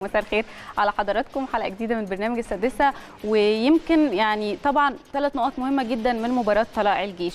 مساء الخير على حضراتكم حلقه جديده من برنامج السادسه ويمكن يعني طبعا ثلاث نقط مهمه جدا من مباراه طلائع الجيش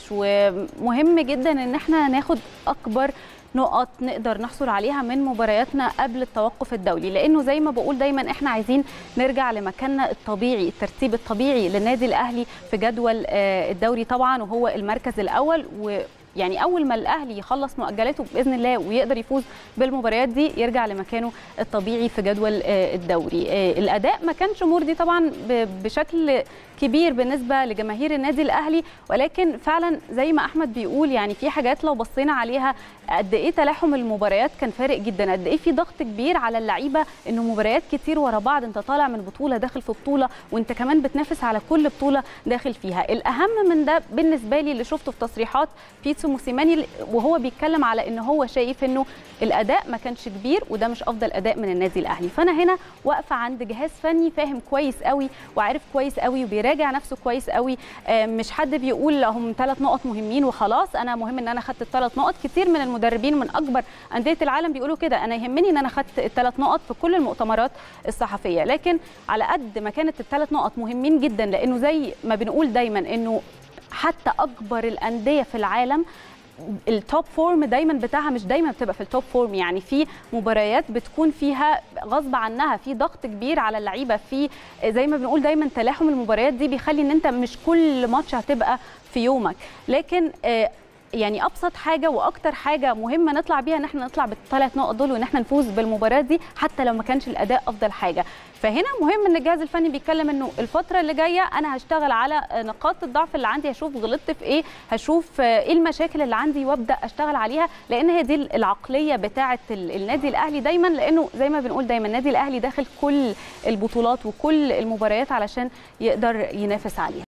ومهم جدا ان احنا ناخد اكبر نقط نقدر نحصل عليها من مبارياتنا قبل التوقف الدولي لانه زي ما بقول دايما احنا عايزين نرجع لمكاننا الطبيعي الترتيب الطبيعي للنادي الاهلي في جدول الدوري طبعا وهو المركز الاول و يعني اول ما الاهلي يخلص مؤجلاته باذن الله ويقدر يفوز بالمباريات دي يرجع لمكانه الطبيعي في جدول الدوري الاداء ما كانش مرضي طبعا بشكل كبير بالنسبه لجماهير النادي الاهلي ولكن فعلا زي ما احمد بيقول يعني في حاجات لو بصينا عليها قد ايه تلاحم المباريات كان فارق جدا قد ايه في ضغط كبير على اللعيبه انه مباريات كتير ورا بعض انت طالع من بطوله داخل في بطوله وانت كمان بتنافس على كل بطوله داخل فيها الاهم من ده بالنسبه لي اللي شفته في تصريحات بيتسو موسيماني وهو بيتكلم على ان هو شايف انه الاداء ما كانش كبير وده مش افضل اداء من النادي الاهلي فانا هنا واقفه عند جهاز فني فاهم كويس قوي وعارف كويس قوي وبيراجع نفسه كويس قوي مش حد بيقول هم ثلاث نقط مهمين وخلاص انا مهم ان انا خدت الثلاث نقط كتير من المدربين من اكبر انديه العالم بيقولوا كده انا يهمني ان انا خدت الثلاث نقط في كل المؤتمرات الصحفيه لكن على قد ما كانت الثلاث نقط مهمين جدا لانه زي ما بنقول دايما انه حتى اكبر الانديه في العالم التوب فورم دايما بتاعها مش دايما بتبقى في التوب فورم يعني في مباريات بتكون فيها غصب عنها في ضغط كبير على اللعيبه في زي ما بنقول دايما تلاحم المباريات دي بيخلي ان انت مش كل ماتش هتبقى في يومك لكن يعني ابسط حاجه واكتر حاجه مهمه نطلع بيها ان احنا نطلع بالثلاث نقط دول وان احنا نفوز بالمباراه دي حتى لو ما كانش الاداء افضل حاجه فهنا مهم ان الجهاز الفني بيتكلم انه الفتره اللي جايه انا هشتغل على نقاط الضعف اللي عندي هشوف غلطت في ايه هشوف ايه المشاكل اللي عندي وابدا اشتغل عليها لان هي دي العقليه بتاعه النادي الاهلي دايما لانه زي ما بنقول دايما النادي الاهلي داخل كل البطولات وكل المباريات علشان يقدر ينافس عليها